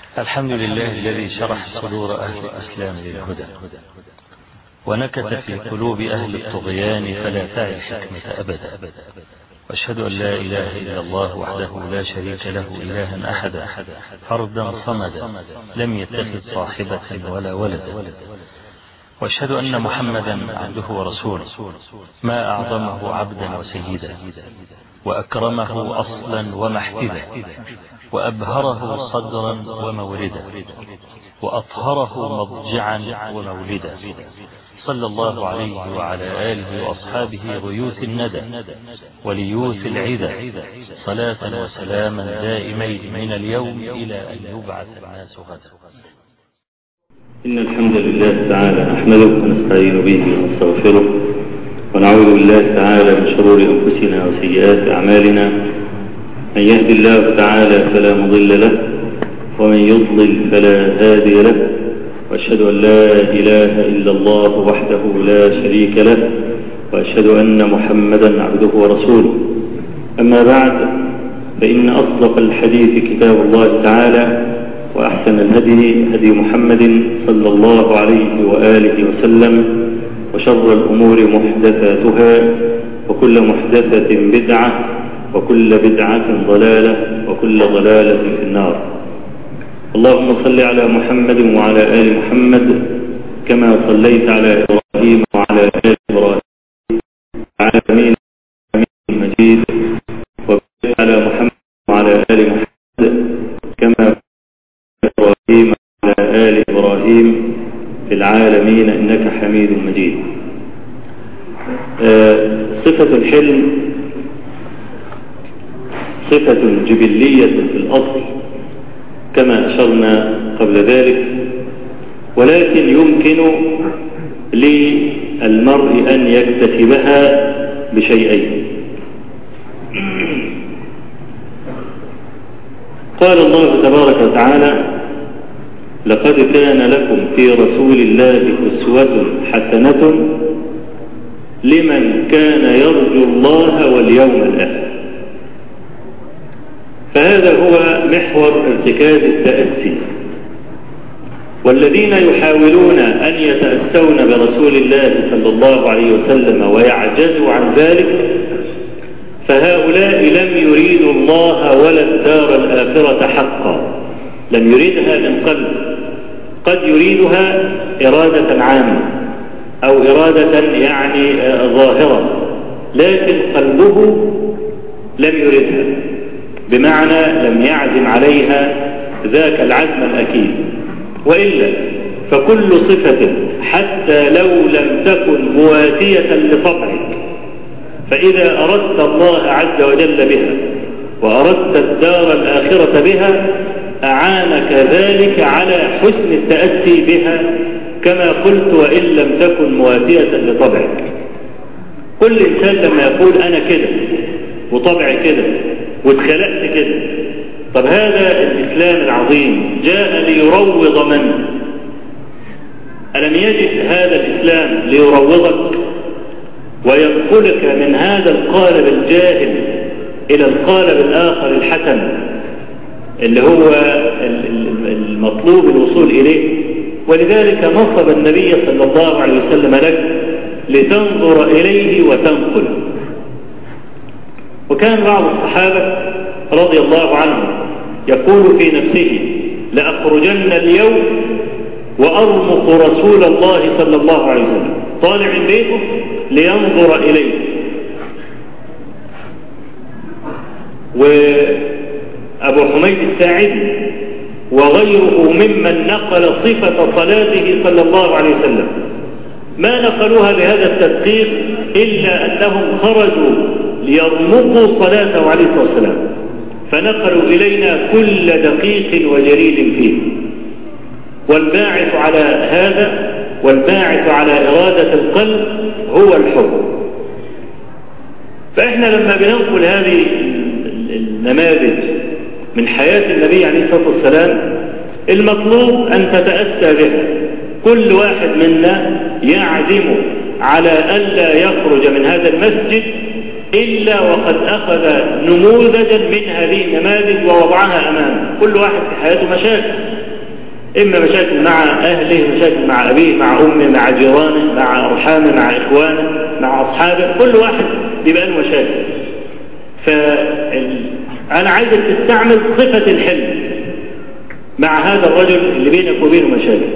الحمد لله الذي شرح صدور أهل الإسلام للهدى ونكت في قلوب أهل الطغيان فلا تعي الحكمة أبدا واشهد أن لا إله إلا الله وحده لا شريك له إلها أحدا فردا صمدا لم يتخذ صاحبة ولا ولدا واشهد أن محمدا عبده ورسوله ما أعظمه عبدا وسيدا وأكرمه أصلا ومحتدا وأبهره صدرا وموردا وأطهره مضجعا ومولدا صلى الله عليه وعلى آله وأصحابه غيوث الندى وليوث العدى صلاة وسلاما دائمين من اليوم إلى أن يبعث الناس غدا إن الحمد لله تعالى نحمده ونستعين به ونستغفره ونعوذ بالله تعالى من شرور أنفسنا وسيئات أعمالنا من يهد الله تعالى فلا مضل له ومن يضلل فلا هادي له وأشهد أن لا إله إلا الله وحده لا شريك له وأشهد أن محمدا عبده ورسوله أما بعد فإن أصدق الحديث كتاب الله تعالى وأحسن الهدي هدي محمد صلى الله عليه وآله وسلم وشر الأمور محدثاتها وكل محدثة بدعة وكل بدعة ضلالة وكل ضلالة في النار اللهم صل على محمد وعلى آل محمد كما صليت على إبراهيم وعلى آل إبراهيم العالمين مجيد وبارك على محمد وعلى آل محمد كما إبراهيم وعلى آل إبراهيم في العالمين إنك حميد مجيد آه صفة الحلم صفة جبلية في الأصل كما أشرنا قبل ذلك ولكن يمكن للمرء أن يكتسبها بشيئين قال الله تبارك وتعالى لقد كان لكم في رسول الله أسوة حسنة لمن كان يرجو الله واليوم الآخر فهذا هو محور ارتكاز التأسي والذين يحاولون أن يتأسون برسول الله صلى الله عليه وسلم ويعجزوا عن ذلك فهؤلاء لم يريدوا الله ولا الدار الآخرة حقا لم يريدها من قلب قد يريدها إرادة عامة أو إرادة يعني ظاهرة لكن قلبه لم يردها بمعنى لم يعزم عليها ذاك العزم الأكيد وإلا فكل صفة حتى لو لم تكن مواتية لطبعك فإذا أردت الله عز وجل بها وأردت الدار الآخرة بها أعانك ذلك على حسن التأسي بها كما قلت وإن لم تكن مواتية لطبعك كل إنسان لما يقول أنا كده وطبعي كده واتخلقت كده طب هذا الإسلام العظيم جاء ليروض من ألم يجد هذا الإسلام ليروضك وينقلك من هذا القالب الجاهل إلى القالب الآخر الحسن اللي هو المطلوب الوصول إليه ولذلك نصب النبي صلى الله عليه وسلم لك لتنظر إليه وتنقل وكان بعض الصحابة رضي الله عنهم يقول في نفسه لأخرجن اليوم وأرمق رسول الله صلى الله عليه وسلم طالع من بيته لينظر إليه وأبو حميد الساعدي وغيره ممن نقل صفة صلاته صلى الله عليه وسلم ما نقلوها بهذا التدقيق إلا أنهم خرجوا ليرمقوا صلاته عليه الصلاة والسلام فنقلوا إلينا كل دقيق وجليل فيه والباعث على هذا والباعث على إرادة القلب هو الحب فإحنا لما بننقل هذه النماذج من حياة النبي عليه الصلاة والسلام المطلوب أن تتأسى بها كل واحد منا يعزم على ألا يخرج من هذا المسجد إلا وقد أخذ نموذجا من هذه النماذج ووضعها أمامه كل واحد في حياته مشاكل إما مشاكل مع أهله مشاكل مع أبيه مع أمه مع جيرانه مع أرحامه مع إخوانه مع أصحابه كل واحد بيبقى له مشاكل فأنا عايزك تستعمل صفة الحلم مع هذا الرجل اللي بينك وبينه مشاكل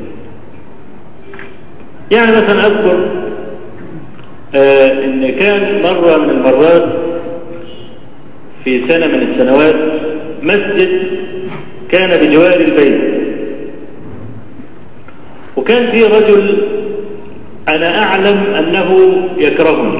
يعني مثلا أذكر آه إن كان مرة من المرات في سنة من السنوات مسجد كان بجوار البيت وكان في رجل أنا أعلم أنه يكرهني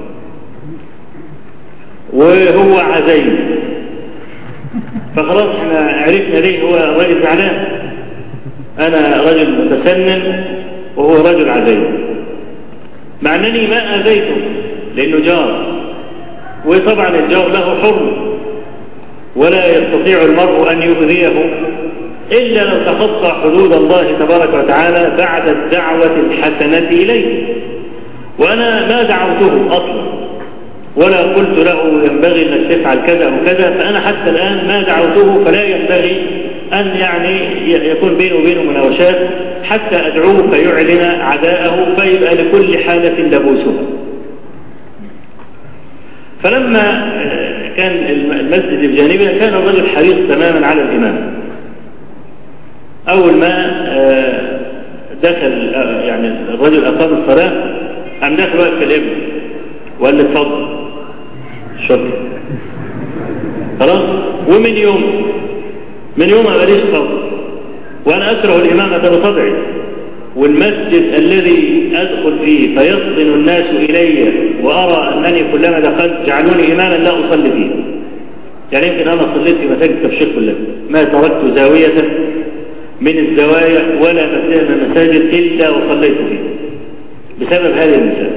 وهو عزيز فخلاص احنا عرفنا ليه هو راجل زعلان أنا رجل متسنن وهو رجل عزيز مع أنني ما آذيته لأنه جار وطبعا الجار له حرم ولا يستطيع المرء أن يؤذيه إلا لو تخطى حدود الله تبارك وتعالى بعد الدعوة الحسنة إليه وأنا ما دعوته أصلا ولا قلت له ينبغي أنك تفعل كذا وكذا فأنا حتى الآن ما دعوته فلا ينبغي أن يعني يكون بينه وبينه مناوشات حتى أدعوه فيعلن عداءه فيبقى لكل حالة لبوسها فلما كان المسجد بجانبها كان الرجل حريص تماما على الإمام أول ما دخل يعني الرجل أقام الصلاة قام داخل واقف في الابن وقال لي اتفضل شكرا خلاص ومن يوم من يوم ما ماليش فضل وأنا أكره الإمامة بطبعي والمسجد الذي أدخل فيه فيصطن الناس إلي وأرى أنني كلما دخلت جعلوني إماما لا أصلي فيه يعني يمكن أنا صليت في مساجد تبشير كلها ما تركت زاوية من الزوايا ولا مسجد من المساجد إلا وصليت فيه بسبب هذه المسألة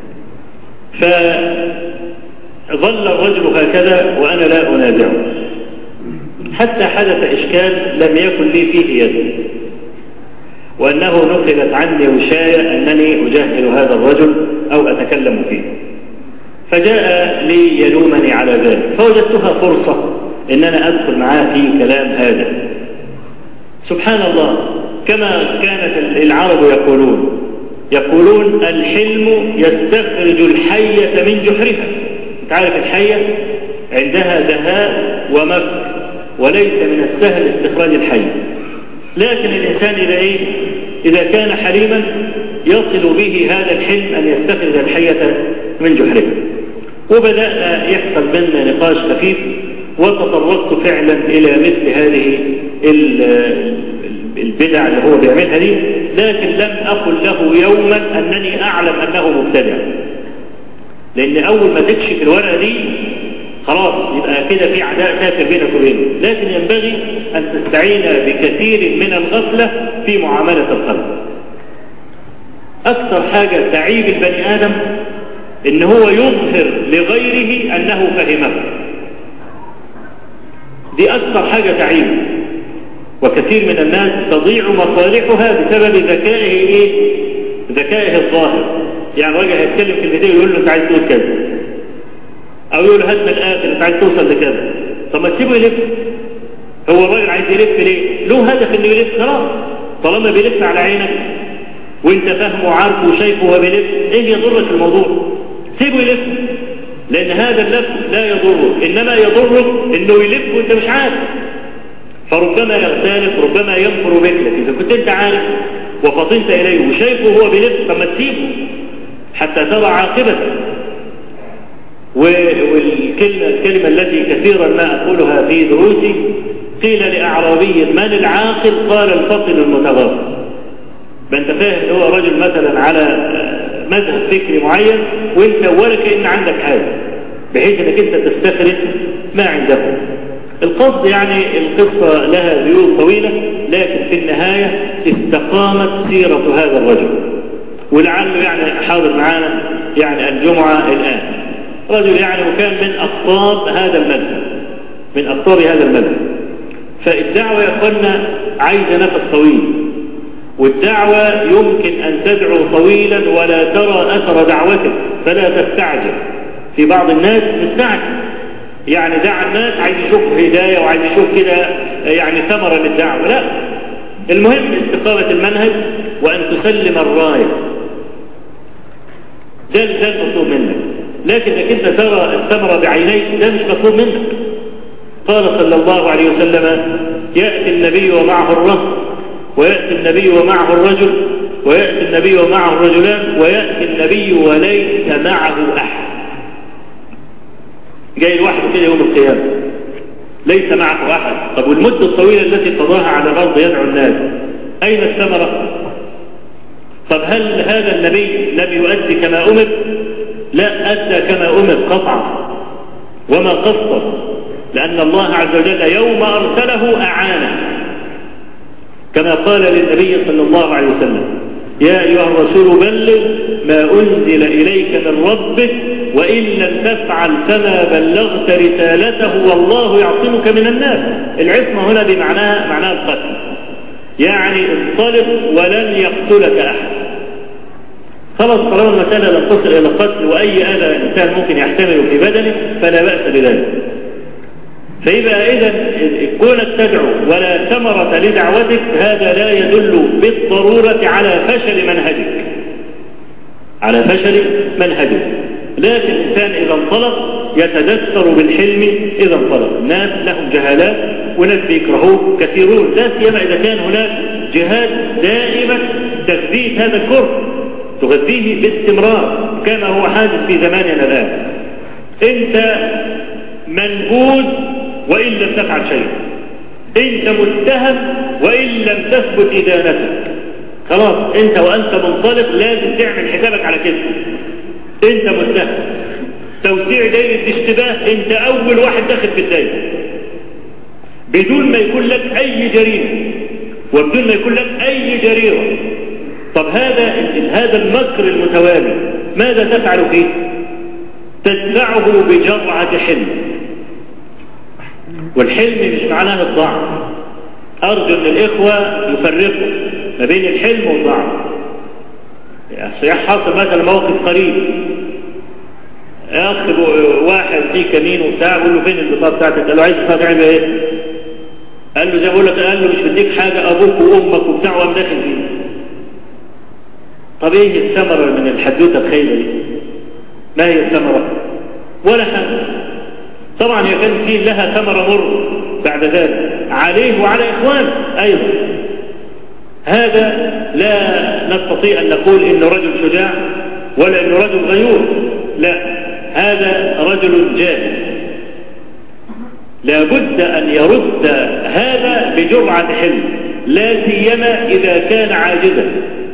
فظل الرجل هكذا وأنا لا أنازعه حتى حدث إشكال لم يكن لي فيه يد وأنه نقلت عني وشاية أنني أجهل هذا الرجل أو أتكلم فيه فجاء لي يلومني على ذلك فوجدتها فرصة أن أنا أدخل معاه في كلام هذا سبحان الله كما كانت العرب يقولون يقولون الحلم يستخرج الحية من جحرها انت عارف الحية عندها دهاء ومكر وليس من السهل استخراج الحي لكن الإنسان إذا إيه إذا كان حليما يصل به هذا الحلم أن يستخرج الحية من جحرها وبدأنا يحصل بيننا نقاش خفيف وتطرقت فعلا إلى مثل هذه البدع اللي هو بيعملها دي لكن لم أقل له يوما أنني أعلم أنه مبتدع لأن أول ما تكشف الورقة دي خلاص يبقى كده في عداء كافر بينك وبينه لكن ينبغي أن تستعين بكثير من الغفلة في معاملة الخلق أكثر حاجة تعيب البني آدم إن هو يظهر لغيره أنه فهمه دي أكثر حاجة تعيب وكثير من الناس تضيع مصالحها بسبب ذكائه إيه؟ ذكائه الظاهر يعني راجل هيتكلم في الفيديو يقول له أنت عايز تقول كذا أو يقول له هات من الآخر أنت عايز توصل لكذا طب ما تسيبه يلف هو الراجل عايز يلف ليه؟ له هدف إنه يلف خلاص طالما بيلف على عينك وانت فاهمه وعارفه وشايفه وهو بيلف ايه يضرك الموضوع سيبه يلف لان هذا اللف لا يضره انما يضرك انه يلف وانت مش عارف فربما يغتالك ربما ينفر بك لكن اذا كنت انت عارف وفطنت اليه وشايفه وهو بيلف فما تسيبه حتى ترى عاقبته والكلمة الكلمة التي كثيرا ما أقولها في دروسي قيل لأعرابي من العاقل قال الفطن المتغافل ما انت فاهم ان هو رجل مثلا على مذهب فكري معين وانت ولا كأن عندك حاجة بحيث انك انت تستخرج ما عنده القصد يعني القصة لها ذيول طويلة لكن في النهاية استقامت سيرة هذا الرجل ولعله يعني حاضر معانا يعني الجمعة الآن رجل يعني وكان من أقطاب هذا المذهب من أقطاب هذا المذهب فالدعوة يا أخوانا عايزة نفس طويل والدعوة يمكن أن تدعو طويلا ولا ترى أثر دعوتك فلا تستعجل في بعض الناس مستعجل يعني دعا الناس عايز يشوف هداية وعايز يشوف كده يعني ثمرة للدعوة لا المهم استقامة المنهج وأن تسلم الراية ده ده المطلوب منك لكن انك انت ترى الثمرة بعينيك ده مش مطلوب منك قال صلى الله عليه وسلم يأتي النبي ومعه الرهط ويأتي النبي ومعه الرجل ويأتي النبي ومعه الرجلان ويأتي النبي وليس معه أحد جاي الواحد كده يوم القيامة ليس معه أحد طب والمدة الطويلة التي قضاها على الأرض يدعو الناس أين الثمرة طب هل هذا النبي لم يؤدي كما أمر لا أدى كما أمر قطعا وما قصر لأن الله عز وجل يوم أرسله أعانه كما قال للنبي صلى الله عليه وسلم يا أيها الرسول بلغ ما أنزل إليك من ربك وإن لم تفعل فما بلغت رسالته والله يعصمك من الناس العصمة هنا بمعناها معناها القتل يعني انطلق ولن يقتلك أحد خلاص طالما المسألة لم تصل إلى القتل وأي أذى الإنسان ممكن يحتمله في بدنه فلا بأس بذلك فيبقى إذا كونك تدعو ولا ثمرة لدعوتك هذا لا يدل بالضرورة على فشل منهجك على فشل منهجك لكن الإنسان إذا انطلق يتدثر بالحلم إذا انطلق الناس لهم جهالات وناس بيكرهوه كثيرون لا سيما إذا كان هناك جهاد دائمة تثبيت هذا الكره تغذيه باستمرار كما هو حادث في زماننا الآن أنت منبوذ وإن لم تفعل شيء أنت متهم وإن لم تثبت إدانتك خلاص أنت وأنت منطلق لازم تعمل حسابك على كده أنت متهم توسيع دائرة الاشتباه أنت أول واحد داخل في الدائرة بدون ما يكون لك أي جريمة وبدون ما يكون لك أي جريرة طب هذا هذا المكر المتوالي ماذا تفعل فيه تدفعه بجرعة حلم والحلم مش معناه الضعف أرجو أن الإخوة يفرقوا ما بين الحلم والضعف يعني حاصل مثلا موقف قريب أخ واحد فيه كمين وبتاع بيقول له فين البطاقة بتاعتك؟ قال له عايز البطاقة تعمل إيه؟ قال له زي ما بقول لك قال له مش بديك حاجة أبوك وأمك وبتاع وقام داخل فيه طب ايه الثمرة من الحدوتة الخيبة دي ما هي الثمرة ولا حاجة طبعا هي كان فيه لها ثمرة مر بعد ذلك عليه وعلى إخوانه أيضا هذا لا نستطيع أن نقول إنه رجل شجاع ولا إنه رجل غيور لا هذا رجل جاهل لابد أن يرد هذا بجرعة حلم لا سيما إذا كان عاجزا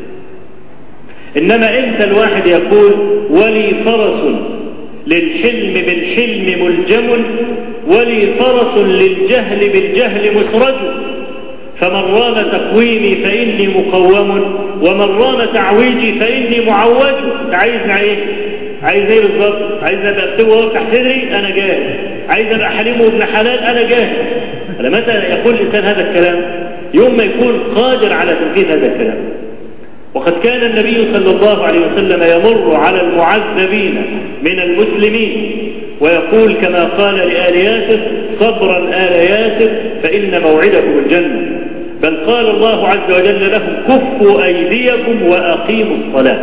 إنما أنت الواحد يقول ولي فرس للحلم بالحلم ملجم ولي فرس للجهل بالجهل مسرج فمن رام تقويمي فإني مقوم ومن رام تعويجي فإني معوج عايزنا ايه عايز ايه بالظبط عايز ابقى استوى وافتح صدري انا جاهز عايز ابقى حليم وابن حلال انا جاهز على متى يقول الانسان هذا الكلام يوم ما يكون قادر على تنفيذ هذا الكلام وقد كان النبي صلى الله عليه وسلم يمر على المعذبين من المسلمين ويقول كما قال لآل ياسر صبرا آل ياسر فإن موعدكم الجنة بل قال الله عز وجل لهم كفوا أيديكم وأقيموا الصلاة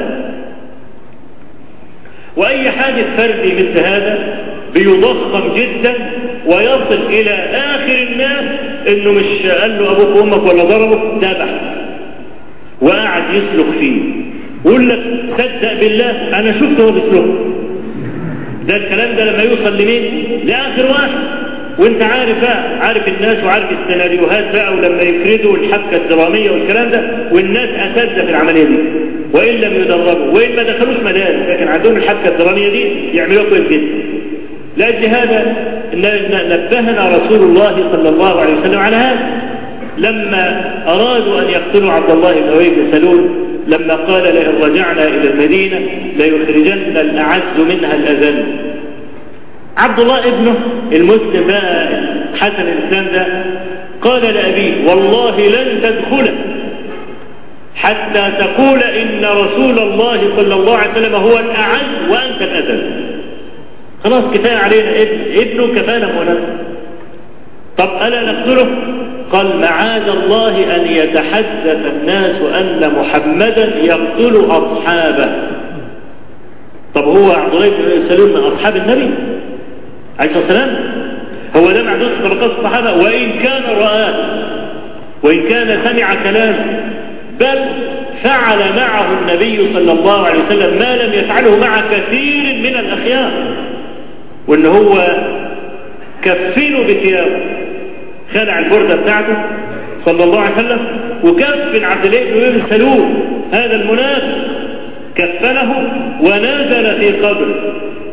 وأي حادث فردي مثل هذا بيضخم جدا ويصل إلى آخر الناس إنه مش قال له أبوك وأمك ولا ضربك ذبح وقعد يسلك فيه ويقول لك صدق بالله أنا شفته هو بيسلك ده الكلام ده لما يوصل لمين؟ لآخر واحد وانت عارف بقى عارف الناس وعارف السيناريوهات بقى ولما يفردوا الحبكة الدرامية والكلام ده والناس أساتذة في العملية دي وإن لم يدربوا وإن ما دخلوش مدارس لكن عندهم الحبكة الدرامية دي يعملوها كويس جدا لأجل هذا نبهنا رسول الله صلى الله عليه وسلم على هذا لما أرادوا أن يقتلوا عبد الله بن أبي بن سلول لما قال لئن رجعنا إلى المدينة ليخرجن الأعز منها الأذل عبد الله ابنه المسلم بقى حسن الإسلام ده قال لأبيه والله لن تدخل حتى تقول إن رسول الله صلى الله عليه وسلم هو الأعز وأنت الأذل خلاص كفاية علينا ابن ابنه كفانا مؤنث طب ألا نقتله قال معاذ الله أن يتحدث الناس أن محمدا يقتل أصحابه طب هو عبد الله بن سلول من أصحاب النبي عليه الصلاة والسلام هو ده معدود طبقات الصحابة وإن كان رآه وإن كان سمع كلامه بل فعل معه النبي صلى الله عليه وسلم ما لم يفعله مع كثير من الأخيار وإن هو كفنه بثيابه خلع البردة بتاعته صلى الله عليه وسلم وكفن عبد الله بن ابي سلول هذا المنافق كفنه ونزل في قبره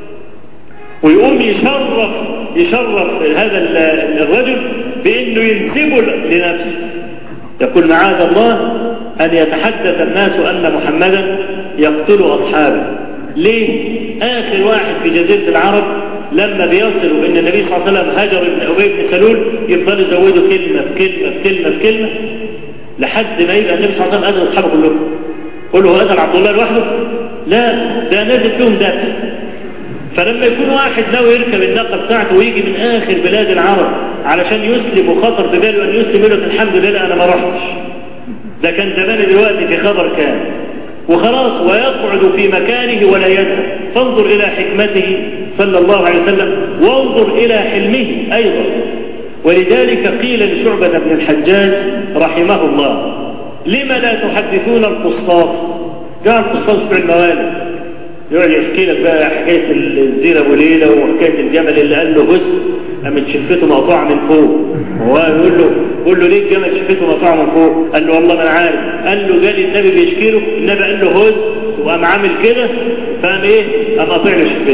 ويقوم يشرف يشرف هذا الرجل بانه ينسبه لنفسه يقول معاذ الله ان يتحدث الناس ان محمدا يقتل اصحابه ليه اخر واحد في جزيره العرب لما بيصلوا ان النبي صلى الله عليه وسلم هجر ابن ابي بن سلول يفضل يزودوا كلمه في كلمه في كلمه في كلمه لحد ما يبقى النبي صلى الله عليه وسلم قتل اصحابه كلهم قول له هو قتل عبد الله لوحده؟ لا ده نازل فيهم ده فلما يكون واحد ناوي يركب الناقه بتاعته ويجي من اخر بلاد العرب علشان يسلم وخطر في باله ان يسلم يقول لك الحمد لله انا ما رحتش ده كان زمان دلوقتي في خبر كان وخلاص ويقعد في مكانه ولا يذهب فانظر إلى حكمته صلى الله عليه وسلم وانظر إلى حلمه أيضا ولذلك قيل لشعبة بن الحجاج رحمه الله لم لا تحدثون القصاص جاء القصاص في الموالد يقعد يحكي لك بقى حكاية الزير أبو ليلى وحكاية الجمل اللي قال له هز قامت شفته مقطوعة من فوق هو يقول له يقول له ليه الجمل شفته مقطوعة من فوق؟ قال له والله ما انا عارف قال له جالي النبي بيشكي له النبي قال له هز وقام عامل كده فقام ايه؟ قام قاطع له شفته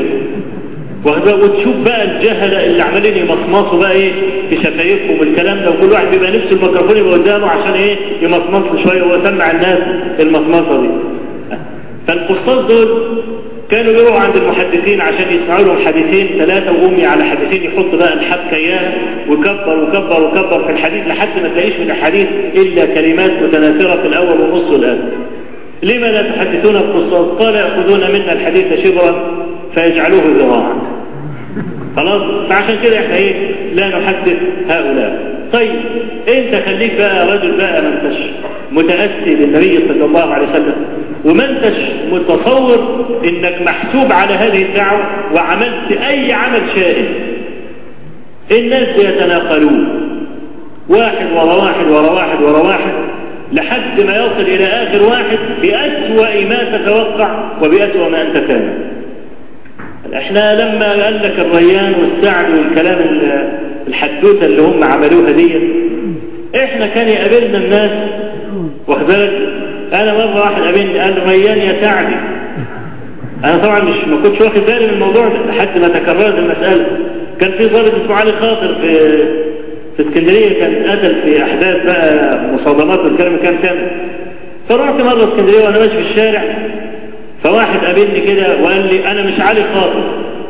وتشوف بقى الجهلة اللي عمالين يمصمصوا بقى ايه في شفايفهم والكلام ده وكل واحد بيبقى نفسه الميكروفون يبقى قدامه عشان ايه يمصمص شويه ويسمع الناس المصمصه دي فالقصاص دول كانوا يروحوا عند المحدثين عشان يسمعوا لهم حديثين ثلاثة وأمي على حديثين يحط بقى الحبكة إياها ويكبر وكبر وكبر في الحديث لحد ما تلاقيش من الحديث إلا كلمات متناثرة في الأول ونص الآخر. لما لا تحدثون القصاص؟ قال يأخذون منا الحديث شبرا فيجعلوه ذراعا. خلاص؟ فعشان كده احنا ايه؟ لا نحدث هؤلاء. طيب انت خليك بقى رجل بقى ما انتش متأسي بالنبي صلى الله عليه وسلم وما انتش متصور انك محسوب على هذه الدعوة وعملت اي عمل شائن الناس يتناقلون واحد ورا واحد ورا واحد ورا واحد لحد ما يصل الى اخر واحد باسوأ ما تتوقع وباسوأ ما انت تعمل احنا لما قال لك الريان والسعد والكلام الحدوته اللي هم عملوها دي احنا كان يقابلنا الناس واخد بالك انا مره واحد قابلني قال ريان يا سعدي انا طبعا مش ما كنتش واخد بالي من الموضوع ده لحد ما تكررت المساله كان في ضابط اسمه علي خاطر في في اسكندريه كان قتل في احداث بقى مصادمات والكلام كان كان فرحت مره اسكندريه وانا ماشي في الشارع فواحد قابلني كده وقال لي انا مش علي خاطر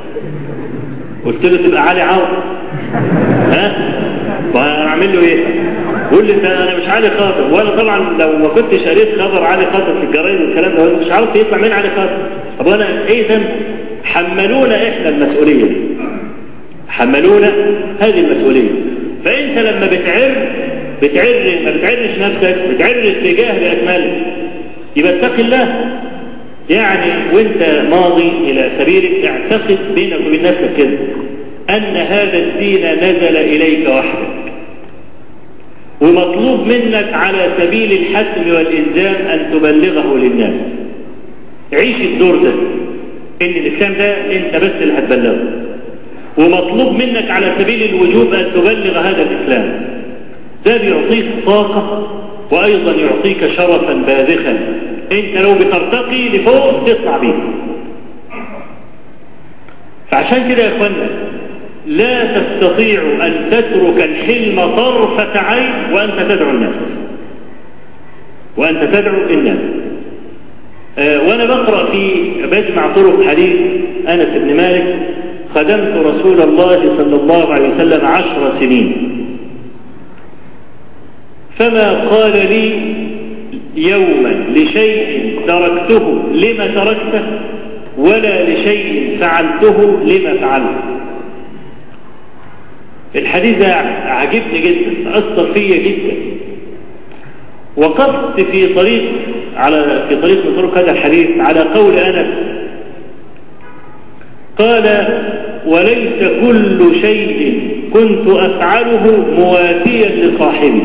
قلت له تبقى علي عوض ها وهعمل له ايه يقول لي انا مش علي خاطر وانا طبعا لو ما كنتش قريت خبر علي خاطر في الجرايد والكلام ده مش عارف يطلع مين علي خاطر طب انا ايه ذنب حملونا احنا المسؤوليه دي حملونا هذه المسؤوليه فانت لما بتعر بتعر ما بتعرش نفسك بتعر الاتجاه باكمله يبقى اتق الله يعني وانت ماضي الى سبيلك اعتقد بينك وبين نفسك كده ان هذا الدين نزل اليك وحدك ومطلوب منك على سبيل الحتم والإلزام أن تبلغه للناس عيش الدور ده إن الإسلام ده أنت بس اللي هتبلغه ومطلوب منك على سبيل الوجوب أن تبلغ هذا الإسلام ده بيعطيك طاقة وأيضا يعطيك شرفا باذخا أنت لو بترتقي لفوق تطلع بيه فعشان كده يا إخوانا لا تستطيع أن تترك الحلم طرفة عين وأنت تدعو الناس وأنت تدعو الناس أه وأنا بقرأ في بجمع طرق حديث أنس بن مالك خدمت رسول الله صلى الله عليه وسلم عشر سنين فما قال لي يوما لشيء تركته لما تركته ولا لشيء فعلته لما فعلته الحديث ده عجبني جدا أثر فيا جدا وقفت في طريق على في طريق من طرق هذا الحديث على قول أنس قال وليس كل شيء كنت أفعله مواتيا لصاحبي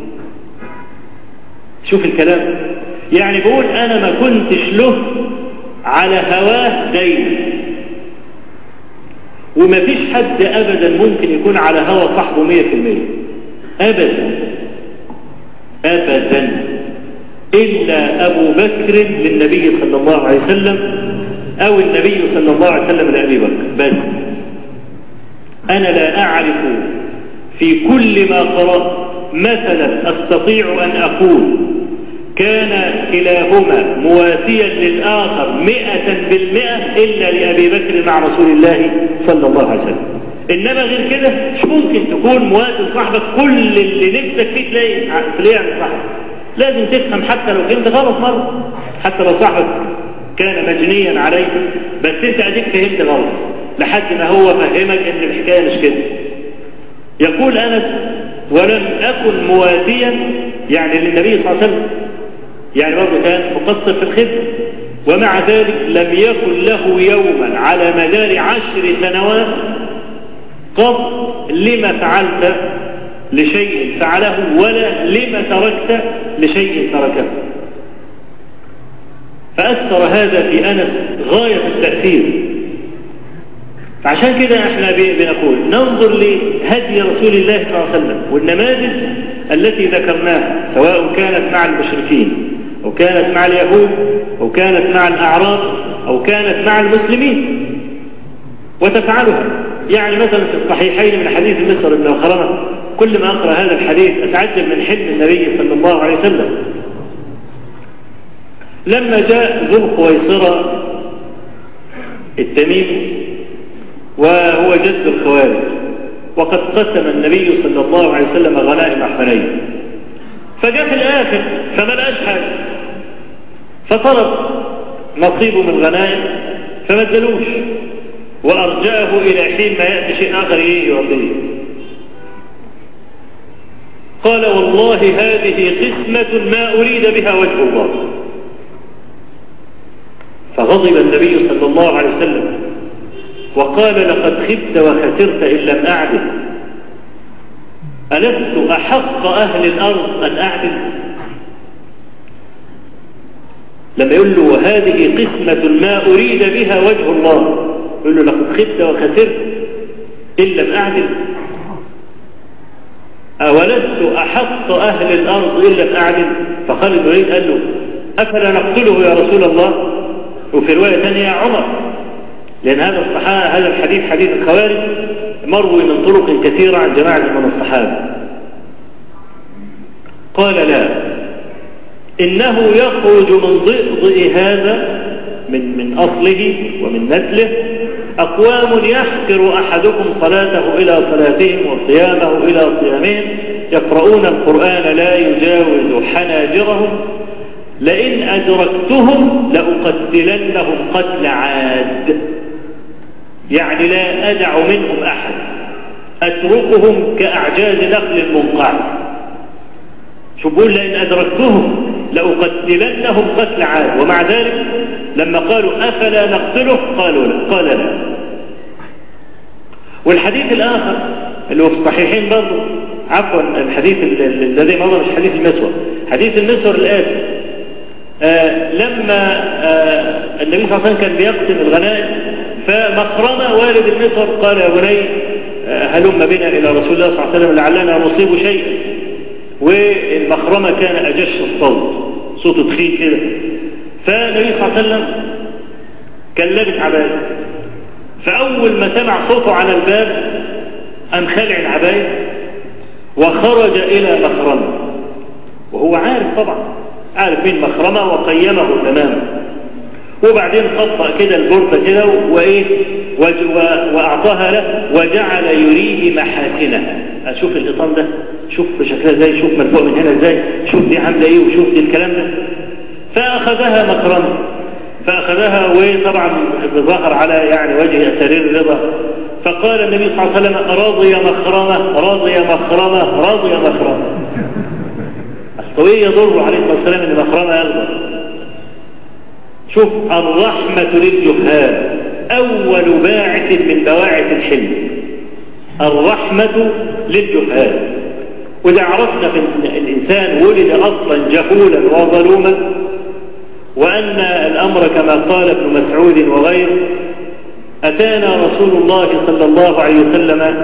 شوف الكلام يعني بقول أنا ما كنتش له على هواه دايما وما فيش حد أبدا ممكن يكون على هوى صاحبه مية في المية أبدا أبدا إلا أبو بكر للنبي صلى الله عليه وسلم أو النبي صلى الله عليه وسلم لأبي بكر بس أنا لا أعرف في كل ما قرأت مثلا أستطيع أن أقول كان كلاهما مواسيا للآخر مئة بالمئة إلا لأبي بكر مع رسول الله صلى الله عليه وسلم إنما غير كده مش ممكن تكون مواسي صاحبك كل اللي نفسك فيه تلاقي تلاقيه عند صاحبك لازم تفهم حتى لو فهمت غلط مرة حتى لو صاحبك كان مجنيا عليك بس انت اديك فهمت غلط لحد ما هو فهمك ان الحكاية مش كده يقول انس ولم اكن مواسيا يعني للنبي صلى الله عليه وسلم يعني برضه كان مقصر في الخدمة ومع ذلك لم يكن له يوما على مدار عشر سنوات قط لما فعلت لشيء فعله ولا لما تركت لشيء تركه فأثر هذا في أنس غاية التأثير عشان كده احنا بنقول ننظر لهدي رسول الله صلى الله عليه وسلم والنماذج التي ذكرناها سواء كانت مع المشركين أو كانت مع اليهود أو كانت مع الأعراب أو كانت مع المسلمين وتفعلها يعني مثلا في الصحيحين من حديث مصر بن الخرمة كل ما أقرأ هذا الحديث أتعجب من حلم النبي صلى الله عليه وسلم لما جاء ذو قويصرة التميمي وهو جد الخوارج وقد قسم النبي صلى الله عليه وسلم غنائم حنين فجاء في الآخر فما لقاش حاجة فطلب نصيبه من الغنائم فما ادالوش وأرجاه إلى حين ما يأتي شيء آخر يعطيه قال والله هذه قسمة ما أريد بها وجه الله فغضب النبي صلى الله عليه وسلم وقال لقد خبت وخسرت إن لم أعدل ألست أحق أهل الأرض أن أعدل لما يقول له وهذه قسمة ما أريد بها وجه الله يقول له لقد خبت وخسرت إن لم أعدل أولست أحق أهل الأرض إن لم أعدل فقال الوليد قال له أفلا نقتله يا رسول الله وفي رواية ثانية يا عمر لأن هذا الصحابة هذا الحديث حديث الخوارج مروي من طرق كثيرة عن جماعة من الصحابة قال لا إنه يخرج من ضئضئ هذا من من أصله ومن نسله أقوام يحقر أحدكم صلاته إلى صلاتهم وصيامه إلى صيامهم يقرؤون القرآن لا يجاوز حناجرهم لئن أدركتهم لأقتلنهم قتل عاد يعني لا أدع منهم أحد أتركهم كأعجاز نخل منقعد شو بقول لئن أدركتهم لأقتلنهم قتل عاد ومع ذلك لما قالوا أفلا نقتله قالوا لا قال لا والحديث الآخر اللي هو في الصحيحين برضه عفوا الحديث الذي مضى مش حديث المسور حديث المسور الآتي آه لما آه النبي صلى الله عليه وسلم كان بيقسم الغنائم فمخرمة والد المسور قال يا بني آه هلم بنا إلى رسول الله صلى الله عليه وسلم لعلنا نصيب شيئا والمخرمة كان أجش الصوت صوته تخين كده فالنبي صلى الله عليه وسلم كان لابس عباية فأول ما سمع صوته على الباب أم خلع العباية وخرج إلى مخرمة وهو عارف طبعا عارف مين مخرمة وقيمه تماما وبعدين خطأ كده البردة كده وإيه وأعطاها له وجعل يريه محاسنها أشوف الإطام ده شوف شكلها ازاي شوف مرفوع من هنا ازاي شوف دي عاملة ايه وشوف دي الكلام ده فأخذها مكرمة فأخذها وطبعا بظهر على يعني وجه سرير الرضا فقال النبي صلى الله عليه وسلم رضي مخرمة رضي مخرمة رضي مخرمة الطويل يضر عليه الصلاة والسلام أن مخرمة يغضب شوف الرحمة للجهال أول باعث من بواعث الحلم الرحمة للجهال وإذا عرفنا في الإنسان ولد أصلا جهولا وظلوما وأن الأمر كما قال ابن مسعود وغيره أتانا رسول الله صلى الله عليه وسلم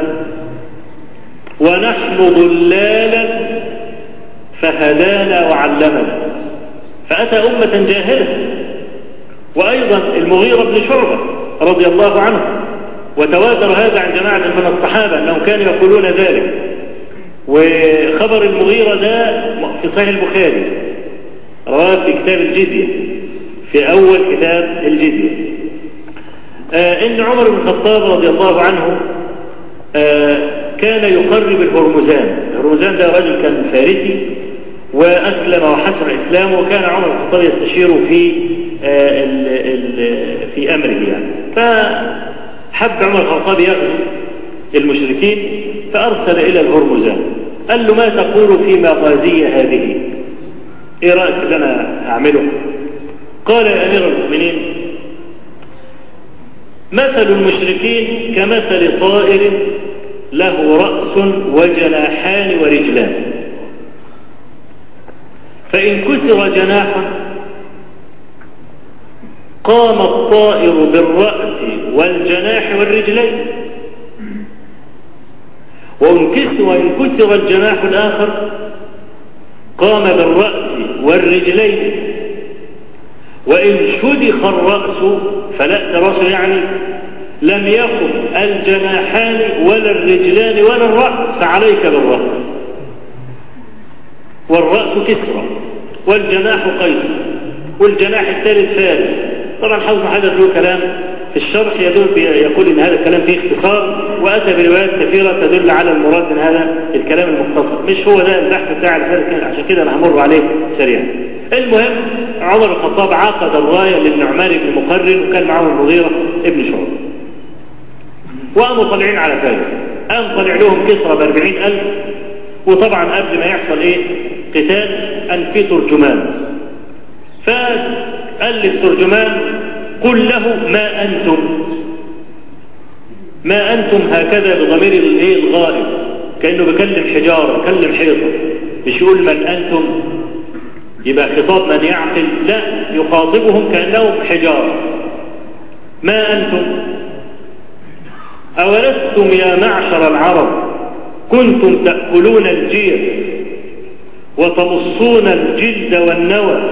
ونحن ضلالا فهدانا وعلمنا فأتى أمة جاهلة وأيضا المغيرة بن شعبة رضي الله عنه وتواتر هذا عن جماعة من الصحابة أنهم كانوا يقولون ذلك وخبر المغيرة ده في صحيح البخاري رواه في كتاب الجزية في أول كتاب الجزية آه إن عمر بن الخطاب رضي الله عنه آه كان يقرب الهرمزان الهرمزان ده رجل كان فارسي وأسلم وحسن إسلامه وكان عمر بن الخطاب يستشيره في آه ال ال في أمره يعني فحب عمر الخطاب يغزو المشركين فأرسل إلى الهرمزان قال له ما تقول في مغازي هذه إيه رأيك اللي أنا أعمله قال يا أمير المؤمنين مثل المشركين كمثل طائر له رأس وجناحان ورجلان فإن كسر جناح قام الطائر بالرأس والجناح والرجلين وإن كسر الجناح الآخر قام بالرأس والرجلين وإن شدخ الرأس فلا الرأس يعني لم يقم الجناحان ولا الرجلان ولا الرأس فعليك بالرأس والرأس كسرى والجناح قيس والجناح الثالث فارس طبعا حافظ حدث له كلام في الشرح يدل يقول ان هذا الكلام فيه اختصار واتى بروايات كثيره تدل على المراد من هذا الكلام المختصر مش هو ده البحث بتاع الرساله عشان كده انا همر عليه سريعا المهم عمر الخطاب عقد الرايه للنعمان بن مقرن وكان معه المغيره ابن شعبه وقاموا طالعين على فارس قام طلع لهم كسرى ب 40000 وطبعا قبل ما يحصل ايه قتال ان في ترجمان فقال للترجمان قل له ما أنتم ما أنتم هكذا بضمير الايه الغائب كأنه بيكلم حجارة بيكلم حيطة مش يقول من أنتم يبقى خطاب من يعقل لا يخاطبهم كأنهم حجارة ما أنتم أولستم يا معشر العرب كنتم تأكلون الجير وتمصون الجلد والنوى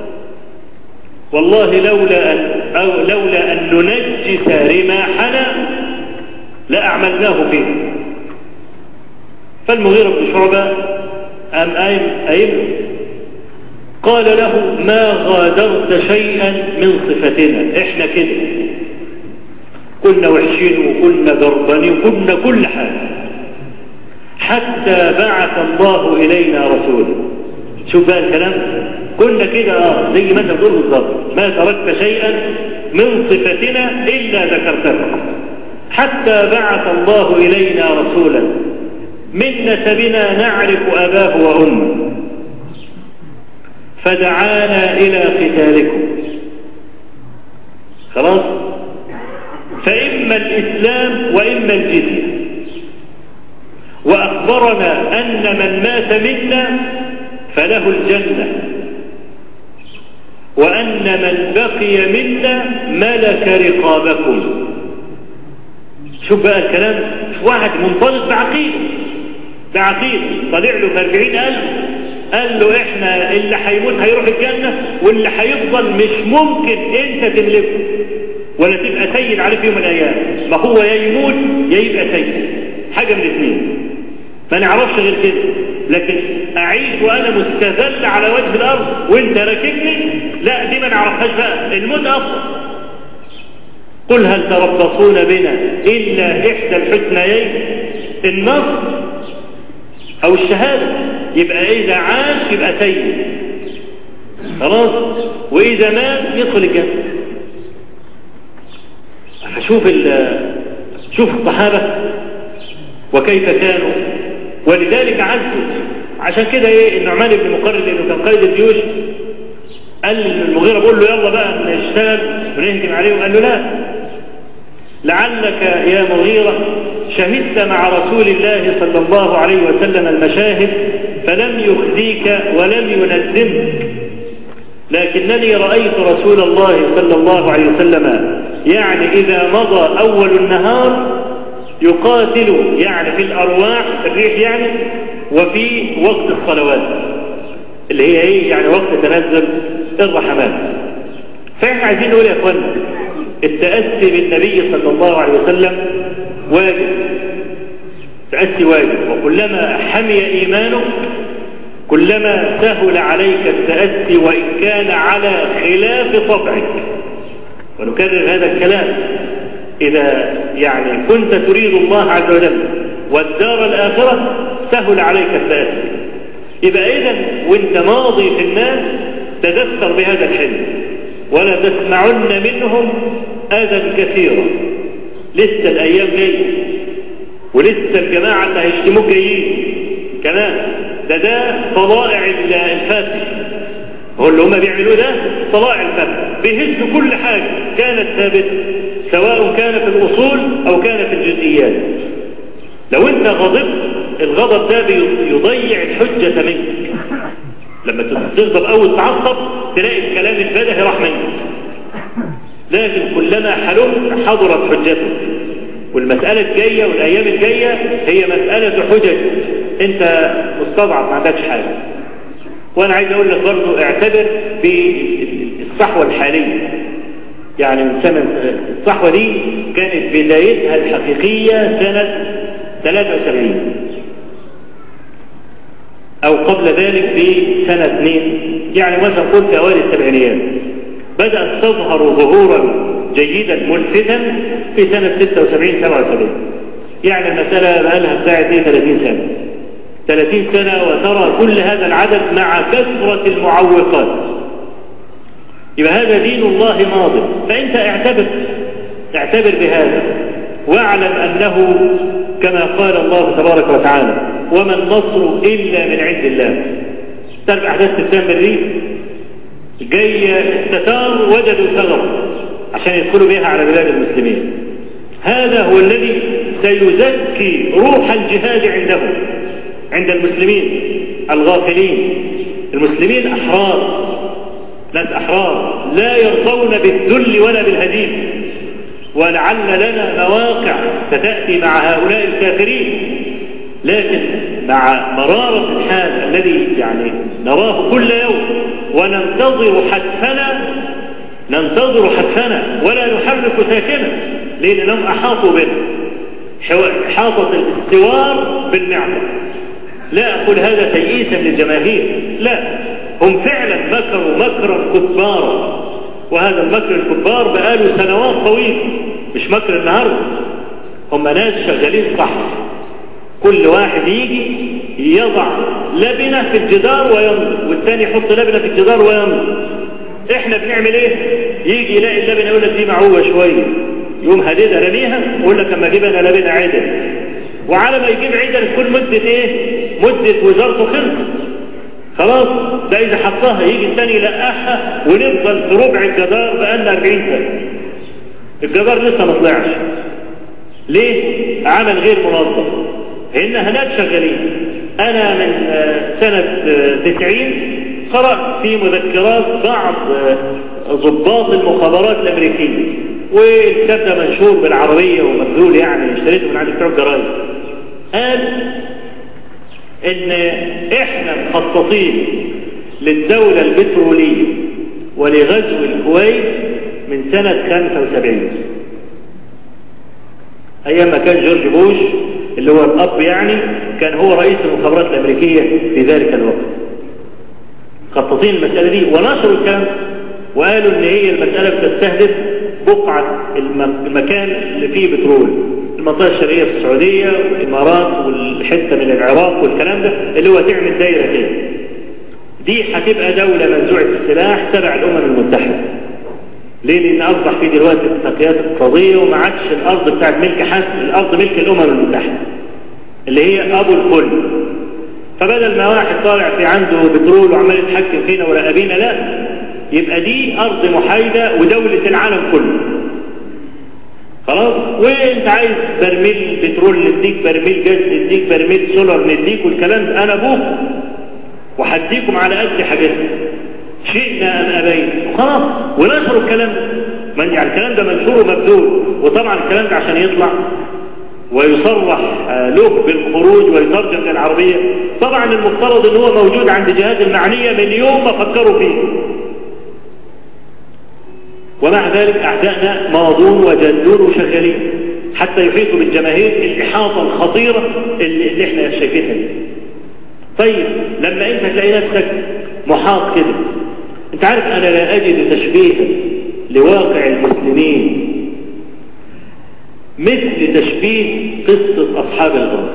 والله لولا أن, أو لولا أن ننجس رماحنا لأعملناه فيه فالمغيرة بن شعبة أم أيم أيم قال له ما غادرت شيئا من صفتنا احنا كده كنا وحشين وكنا ضربانين وكنا كل حاجة حتى بعث الله إلينا رسولا شوف بقى الكلام كنا كده اه زي ما انت بتقول بالظبط ما تركت شيئا من صفتنا الا ذكرته حتى بعث الله الينا رسولا من نسبنا نعرف اباه وامه فدعانا الى قتالكم خلاص فاما الاسلام واما الجزيه واخبرنا ان من مات منا فله الجنه وأن من بقي منا ملك رقابكم شوف بقى الكلام واحد منطلق بعقيدة بعقيدة طلع له في أربعين ألف قال له احنا اللي هيموت هيروح الجنة واللي هيفضل مش ممكن انت تملكه ولا تبقى سيد عليه في يوم من الايام ما هو يا يموت يا يبقى سيد حاجة من الاثنين ما نعرفش غير كده لكن اعيش وانا مستذل على وجه الارض وانت راكبني لا دي ما نعرفهاش بقى الموت افضل قل هل تربصون بنا الا احدى الحسنيين النصر او الشهاده يبقى اذا عاش يبقى سيد خلاص واذا مات يدخل الجنه فشوف شوف الصحابة وكيف كانوا ولذلك عزوا عشان كده ايه النعمان بن مقرن لانه كان قائد الجيوش قال المغيرة بقول له يلا بقى نشتغل ونهجم عليه وقال له لا لعلك يا مغيرة شهدت مع رسول الله صلى الله عليه وسلم المشاهد فلم يخزيك ولم يندمك لكنني رأيت رسول الله صلى الله عليه وسلم يعني إذا مضى أول النهار يقاتل يعني في الأرواح الريح يعني وفي وقت الصلوات اللي هي ايه يعني وقت تنزل الرحمات فاحنا عايزين نقول يا اخوانا التأسي بالنبي صلى الله عليه وسلم واجب تأسي واجب وكلما حمي إيمانك كلما سهل عليك التأسي وإن كان على خلاف طبعك ونكرر هذا الكلام إذا يعني كنت تريد الله عز وجل والدار الآخرة سهل عليك التأسي يبقى إذا وانت ماضي في الناس تذكر بهذا الحلم ولا تسمعن منهم أذى كثيرا لسه الأيام جاية ولسه الجماعة اللي هيشتموك جايين كمان ده ده طلائع الفاتح هو اللي هم بيعملوه ده طلائع الفاتح بيهزوا كل حاجة كانت ثابتة سواء كان في الأصول أو كان في الجزئيات لو انت غضبت الغضب ده يضيع الحجة منك لما تغضب أو تعصب تلاقي الكلام البدهي راح منك لكن كلما حلمت حضرت حجتك والمسألة الجاية والأيام الجاية هي مسألة حجج أنت مستضعف ما عندكش حاجة وأنا عايز أقول لك برضه اعتبر بالصحوة الحالية يعني من سنة الصحوة دي كانت بدايتها الحقيقية سنة 73 أو قبل ذلك بسنة 2 يعني مثلا قلت في أوائل السبعينيات بدأت تظهر ظهورا جيدا ملفتا في سنة 76 77 يعني المسألة بقى لها بتاعت 30 سنة 30 سنة وترى كل هذا العدد مع كثرة المعوقات يبقى هذا دين الله ماض فأنت اعتبر اعتبر بهذا واعلم أنه كما قال الله تبارك وتعالى وما النصر إلا من عند الله تعرف أحداث سبتمبر دي جاية التتار وجدوا ثغرة عشان يدخلوا بها على بلاد المسلمين هذا هو الذي سيزكي روح الجهاد عندهم عند المسلمين الغافلين المسلمين أحرار ناس أحرار لا يرضون بالذل ولا بالهزيمة ولعل لنا مواقع ستأتي مع هؤلاء الكافرين لكن مع مرارة الحال الذي يعني نراه كل يوم وننتظر حتفنا ننتظر حتفنا ولا نحرك ساكنا لأنهم أحاطوا بنا حاطت الاستوار بالنعمة لا أقول هذا تيئيسا للجماهير لا هم فعلا مكروا مكرا كبارا وهذا المكر الكبار بقاله سنوات طويلة مش مكر النهاردة هم ناس شغالين صح كل واحد يجي يضع لبنة في الجدار ويمضي والثاني يحط لبنة في الجدار ويمضي احنا بنعمل ايه يجي يلاقي اللبنة يقول لك دي معوة شوية يقوم هديدها رميها يقول لك اما اجيب انا لبنة عدل وعلى ما يجيب عدل تكون مدة ايه مدة وزارته خلصت خلاص ده اذا حطها يجي الثاني يلقاها ونفضل في ربع الجدار بقالنا 40 سنة الجدار لسه ما طلعش ليه عمل غير منظم ان هناك شغالين انا من سنة 90 قرأت في مذكرات بعض ضباط المخابرات الامريكية والكتاب ده منشور بالعربية ومبذول يعني اشتريته من عند بتوع الجرايد قال ان احنا مخططين للدولة البترولية ولغزو الكويت من سنة 75 ايام ما كان جورج بوش اللي هو الاب يعني كان هو رئيس المخابرات الامريكية في ذلك الوقت مخططين المسألة دي ونشروا الكلام وقالوا ان هي المسألة بتستهدف بقعة المكان اللي فيه بترول المنطقة الشرقية في السعودية والإمارات والحتة من العراق والكلام ده اللي هو تعمل دايرة كده دي هتبقى دولة منزوعة السلاح تبع الأمم المتحدة ليه لان اصبح في دلوقتي اتفاقيات اقتصاديه وما عادش الارض بتاعت ملك حد الارض ملك الامم المتحده اللي هي ابو الكل فبدل ما واحد طالع في عنده بترول وعمال يتحكم فينا وراقبينا لا يبقى دي ارض محايده ودوله العالم كله خلاص وانت عايز برميل بترول نديك برميل جاز نديك برميل سولار نديك والكلام ده انا ابوك وهديكم على قد حاجتكم شئنا ام ابينا وخلاص ونشروا الكلام ده من يعني الكلام ده منشور ومبذول وطبعا الكلام ده عشان يطلع ويصرح له بالخروج ويترجم للعربية طبعا المفترض ان هو موجود عند جهات المعنية من يوم ما فكروا فيه ومع ذلك أعدائنا ماضون وجدون وشغالين حتى يحيطوا بالجماهير الإحاطة الخطيرة اللي, اللي احنا شايفينها دي طيب لما انت تلاقي نفسك محاط كده انت عارف انا لا اجد تشبيها لواقع المسلمين مثل تشبيه قصة اصحاب الغار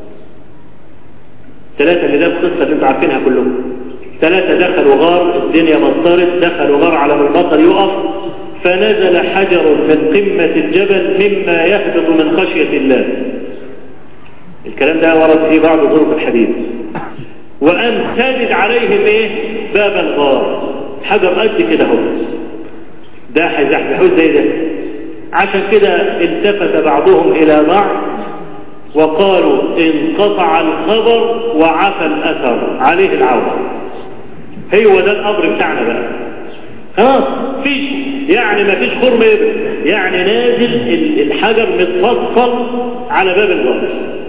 ثلاثة اللي ده القصة اللي انتوا عارفينها كلهم ثلاثة دخلوا غار الدنيا مطرت دخلوا غار على ما المطر يقف فنزل حجر من قمة الجبل مما يهبط من خشية الله الكلام ده ورد في بعض طرق الحديث وأن سادد عليهم ايه باب الغار حجر قد كده اهو ده هيزحزحوه زي ده عشان كده التفت بعضهم الى بعض وقالوا انقطع الخبر وعفى الاثر عليه العوض هو ده الامر بتاعنا بقى خلاص فيش يعني ما فيش خرم يعني نازل الحجر متفصل على باب الغار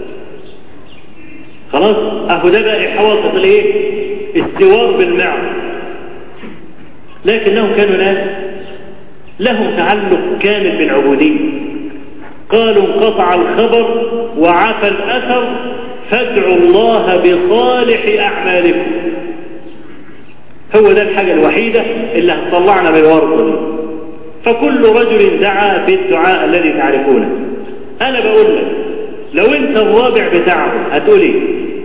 خلاص اهو ده بقى حواصل الايه السوار بالمعنى لكنهم كانوا ناس لهم تعلق كامل بالعبودية قالوا انقطع الخبر وعفى الأثر فادعوا الله بصالح أعمالكم هو ده الحاجة الوحيدة اللي هتطلعنا من الورطة دي فكل رجل دعا بالدعاء الذي تعرفونه أنا بقول لك لو أنت الرابع بتاعه هتقول إيه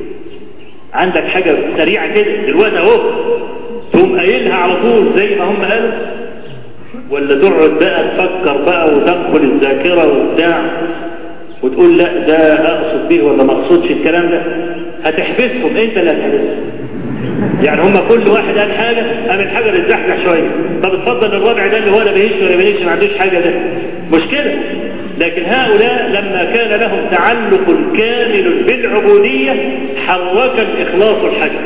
عندك حاجة سريعة كده دلوقتي أهو تقوم قايلها على طول زي ما هم قالوا ولا تقعد بقى تفكر بقى وتدخل الذاكرة وبتاع وتقول لا ده اقصد به ولا ما اقصدش الكلام ده هتحبسهم انت اللي هتحبسهم يعني هم كل واحد قال حاجة قام الحجر اتزحزح شوية طب اتفضل الرابع ده اللي هو لا بيهش ولا بيهش ما عندوش حاجة ده مش كده لكن هؤلاء لما كان لهم تعلق كامل بالعبودية حرك الإخلاص الحجر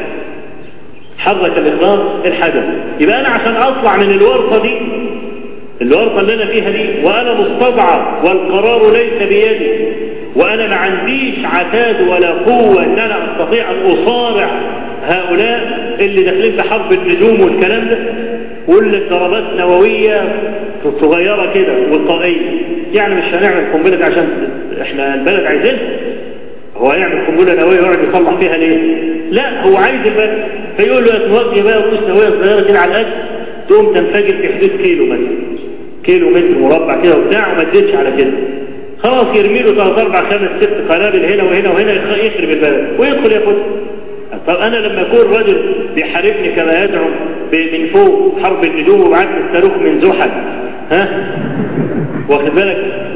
حرك الإخلاص الحجر يبقى أنا عشان أطلع من الورطة دي الورطة اللي أنا فيها دي وأنا مستضعف والقرار ليس بيدي وأنا ما عنديش عتاد ولا قوة أن أنا أستطيع أن أصارع هؤلاء اللي داخلين في حرب النجوم والكلام ده ويقول لك ضربات نووية صغيرة كده وطائية يعني مش هنعمل قنبلة عشان احنا البلد عايزينها هو هيعمل قنبلة نووية ويقعد يصلح فيها ليه؟ لا هو عايز البلد فيقول له توجه بقى رؤوس نووية صغيرة كده على القد تقوم تنفجر في حدود كيلو مثلا كيلو متر مربع كده وبتاع وما تزيدش على كده خلاص يرمي له ثلاث اربع خمس ست قنابل هنا وهنا وهنا يخرب البلد ويدخل ياخدها طب انا لما اكون رجل بيحاربني كما يدعو من فوق حرب النجوم وبعت الصاروخ من زحل ها واخد بالك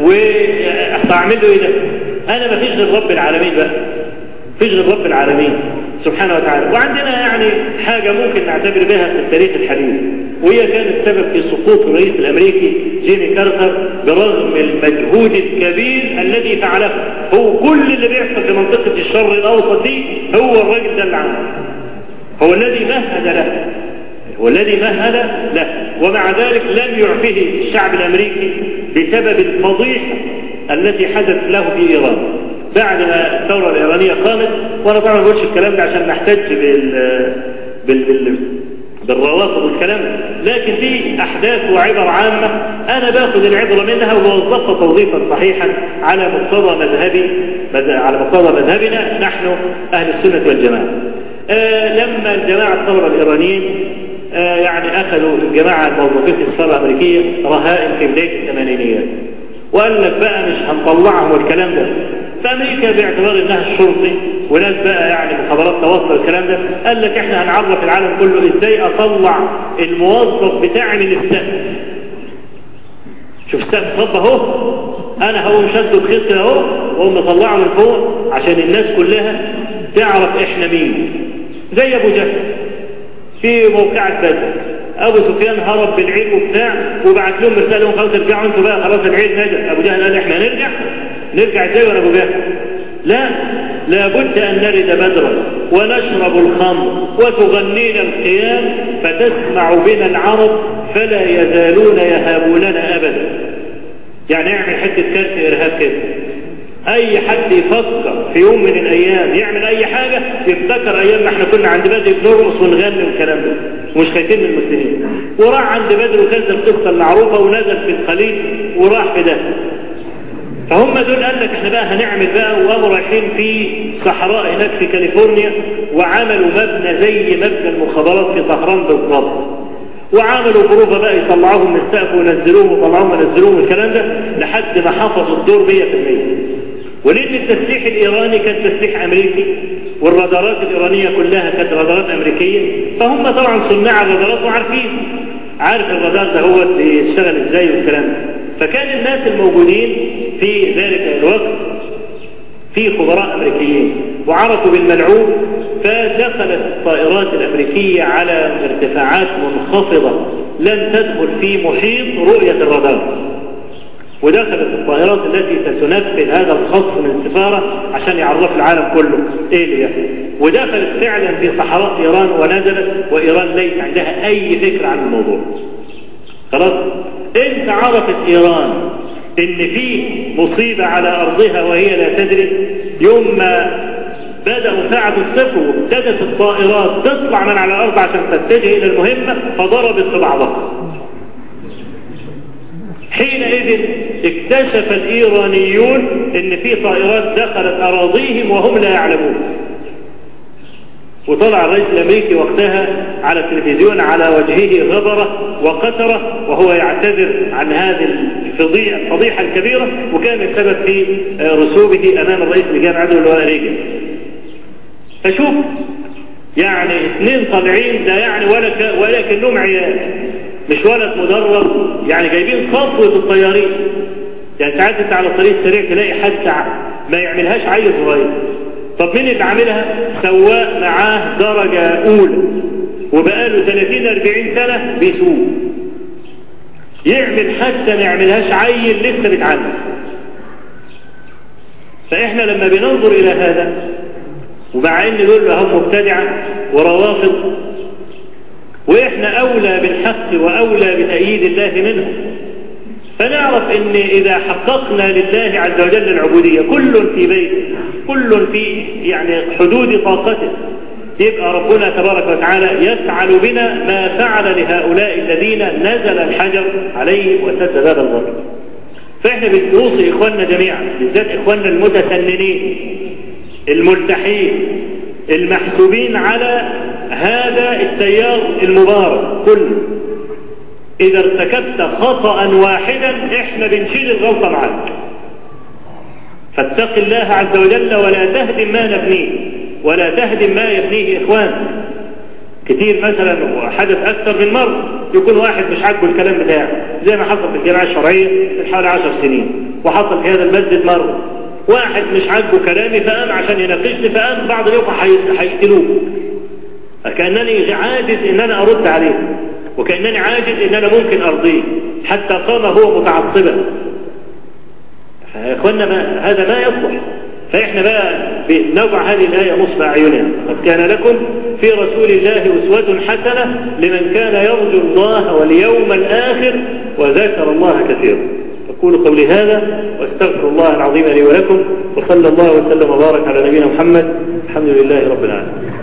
واعمل له ايه ده انا ما فيش غير رب العالمين بقى فيش غير رب العالمين سبحانه وتعالى وعندنا يعني حاجة ممكن نعتبر بها في التاريخ الحديث وهي كانت سبب في سقوط الرئيس الامريكي جيمي كارتر برغم المجهود الكبير الذي فعله هو كل اللي بيحصل في منطقة الشر الاوسط دي هو الراجل ده اللي عمله هو الذي مهد له هو الذي مهد له ومع ذلك لم يعفه الشعب الامريكي بسبب الفضيحة التي حدث له في ايران بعد ما الثورة الإيرانية قامت وأنا طبعا ما بقولش الكلام ده عشان نحتج بال... بال... بال... بالروافض والكلام لكن دي أحداث وعبر عامة أنا باخذ العبرة منها ووظفها توظيفا صحيحا على مقتضى مذهبي على مقتضى مذهبنا نحن أهل السنة والجماعة آه لما الجماعة الثورة الإيرانيين آه يعني أخذوا الجماعة الموظفين في الثورة الأمريكية رهائن في بداية الثمانينيات وقال لك بقى مش هنطلعهم والكلام ده فامريكا باعتبار انها الشرطي وناس بقى يعني مخابرات توصل الكلام ده قال لك احنا هنعرف العالم كله ازاي اطلع الموظف بتاعي من السقف شوف السقف صب اهو انا هو مشده بخيط كده اهو واقوم مطلعه من فوق عشان الناس كلها تعرف احنا مين زي ابو جهل في موقعة بدر ابو سفيان هرب بالعيد وبتاع وبعت لهم رساله لهم خلاص ارجعوا انتوا بقى خلاص العيد نجح ابو جهل قال احنا نرجع نرجع ازاي وانا ابو جهل لا لابد ان نرد بدرا ونشرب الخمر وتغنينا القيام فتسمع بنا العرب فلا يزالون يهابوننا ابدا يعني اعمل حته كارت ارهاب كده اي حد يفكر في يوم من الايام يعمل اي حاجة يفتكر ايام ما احنا كنا عند بدر بنرقص ونغني والكلام ده ومش خايفين من المسلمين وراح عند بدر وكذب القصة المعروفة ونزل في الخليج وراح في ده فهم دول قال لك احنا بقى هنعمل بقى وقاموا رايحين في صحراء هناك في كاليفورنيا وعملوا مبنى زي مبنى المخابرات في طهران بالضبط وعملوا بروفة بقى يطلعوهم من السقف وينزلوهم ويطلعوهم وينزلوهم والكلام ده لحد ما حفظوا الدور 100% ولأن التسليح الإيراني كان تسليح أمريكي والرادارات الإيرانية كلها كانت رادارات أمريكية فهم طبعا صناع الرادارات وعارفين عارف الرادار ده هو بيشتغل ازاي والكلام ده فكان الناس الموجودين في ذلك الوقت في خبراء أمريكيين وعرفوا بالملعوب فدخلت الطائرات الأمريكية على ارتفاعات منخفضة لن تدخل في محيط رؤية الرادار ودخلت الطائرات التي ستنفذ هذا الخط من السفارة عشان يعرف العالم كله ايه اللي يحصل ودخلت فعلا في صحراء ايران ونزلت وايران ليس عندها اي فكرة عن الموضوع خلاص انت عرفت ايران ان في مصيبة على ارضها وهي لا تدري يوم ما بدأوا ساعة الصفر وابتدت الطائرات تطلع من على الارض عشان تتجه الى المهمة فضربت في بعضها حينئذ اكتشف الإيرانيون ان في طائرات دخلت أراضيهم وهم لا يعلمون وطلع الرئيس الأمريكي وقتها على التلفزيون على وجهه غبرة وقترة وهو يعتذر عن هذه الفضيحة الكبيرة وكان السبب في رسوبه أمام الرئيس اللي كان عدو اللواء ريجن فشوف يعني اثنين طالعين ده يعني ولا ولا كأنهم عيال مش ولد مدرب يعني جايبين صفوة الطيارين يعني ساعات انت على الطريق السريع تلاقي حادثة ما يعملهاش عيل صغير طب مين اللي عاملها سواق معاه درجة أولى وبقاله 30 40 سنة بيسوق يعمل حادثة ما يعملهاش عيل لسه بيتعلم فإحنا لما بننظر إلى هذا ومع إن دول هم مبتدعة وروافض وإحنا أولى بالحق وأولى بتأييد الله منه فنعرف ان اذا حققنا لله عز وجل العبودية كل في بيته كل في يعني حدود طاقته يبقى ربنا تبارك وتعالى يفعل بنا ما فعل لهؤلاء الذين نزل الحجر عليهم وسد باب الغرب فاحنا بنوصي اخواننا جميعا بالذات اخواننا المتسننين الملتحين المحسوبين على هذا التيار المبارك كله إذا ارتكبت خطأ واحدا إحنا بنشيل الغلطة معاك فاتق الله عز وجل ولا تهدم ما نبنيه ولا تهدم ما يبنيه إخوان كتير مثلا وحدث أكثر من مرة يكون واحد مش عاجبه الكلام بتاعه زي ما حصل في الجامعة الشرعية من حوالي 10 سنين وحصل في هذا المسجد مرة واحد مش عاجبه كلامي فقام عشان يناقشني فقام بعض الإخوة هيقتلوه كأنني عاجز إن أنا أرد عليه وكأنني عاجز ان انا ممكن ارضيه حتى قام هو متعصبا فاخوانا ما هذا ما يصلح فاحنا بقى بنضع هذه الآية نصب أعيننا قد كان لكم في رسول الله أسوة حسنة لمن كان يرجو الله واليوم الآخر وذكر الله كثيرا أقول قولي هذا واستغفر الله العظيم لي ولكم وصلى الله وسلم وبارك على نبينا محمد الحمد لله رب العالمين